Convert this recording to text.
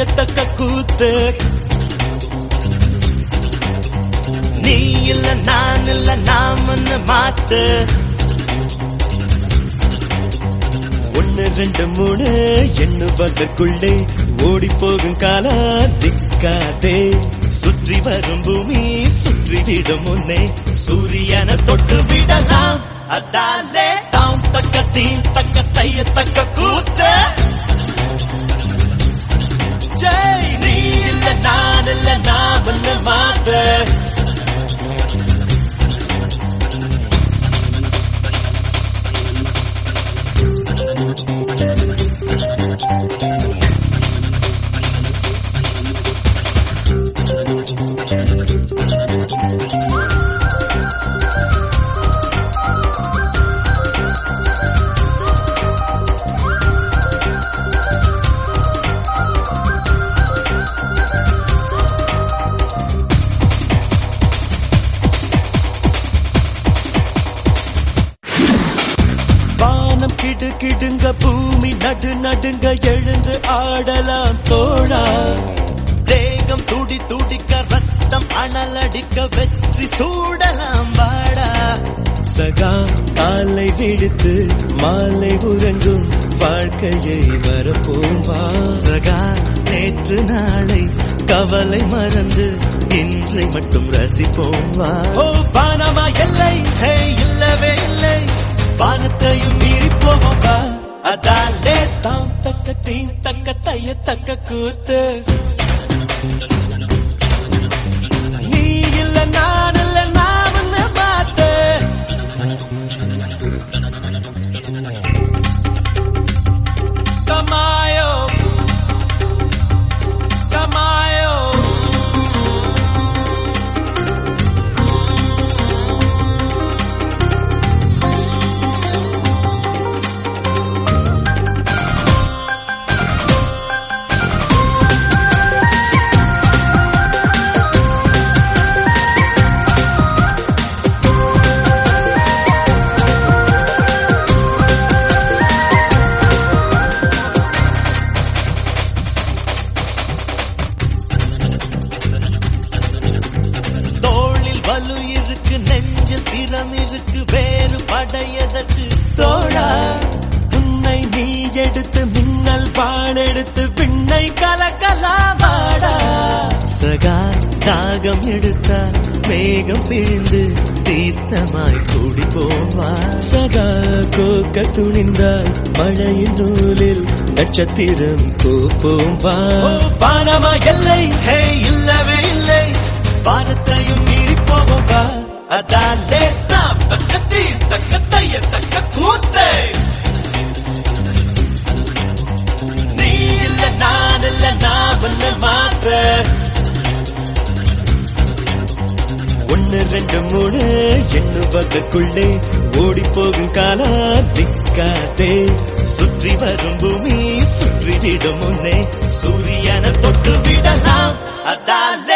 தையத்தக்க கூத்து நீ இல்ல நான் இல்ல நாமன்னு மாத்து ஒன்னு ரெண்டு மூணு எண்ணுவதற்குள்ளே ஓடி போகும் காலா திக்காதே சுற்றி வரும் பூமி சுற்றி விடும் முன்னே சூரியனை தொட்டு விடலாம் அதாலே தாம் தக்க தீ தக்க தைய தக்க கூத்து ஜெய் நீ இல்ல நான் இல்ல நான் ஒன்னு மாத்து வானம் கிடு கிடுங்க பூமி நடு நடுங்க எழுந்து ஆடலாம் தோழா தேகம் துடி துடிக்க ரத்தம் அனலடிக்க வெற்றி சூடலாம் வாடா சகா காலை விடுத்து மாலை உறங்கும் வாழ்க்கையை வரப்போம் வா சகா நேற்று நாளை கவலை மறந்து இன்றை மட்டும் ரசிப்போம் வா ஓ பானமா எல்லை ஹே இல்லவே இல்லை வானத்தையும் மீறி போவோம் வா அதாலே தாம் தக்க தீம் தக்க தைய தக்க கூத்து நீ இல்ல நான் இல்ல நான் உன்னை மாத்து Tamayo Tamayo தோளில் வலு இருக்கு நெஞ்சில் திறம் இருக்கு வேறு படையதற்கு தோழா உன்னை நீ எடுத்து மின்னல் பால் எடுத்து விண்ணை கலக்கலாவாடா சகா தாகம் எடுத்தா மேகம் பிழிந்து தீர்த்தமாய் கூடி போவா சகா கோக்க துணிந்தால் மழையின் நூலில் நட்சத்திரம் கோப்போம் வா பானமா எல்லை ஹே இல்லவே இல்லை வானத்தையும் மீறி போவோம் வா அதாலே நாம் தக்க தீ தக்க தைய தக்க கூத்து நீ இல்ல நான் இல்ல நான் ஒன்னு மாத்த ஒன்னு ரெண்டு மூணு எண்ணுவதற்குள்ளே ஓடி போகும் காலா திக்காதே சுற்றி வரும் பூமி சுற்றி விடும் முன்னே சூரியனை தொட்டு விடலாம் அதாலே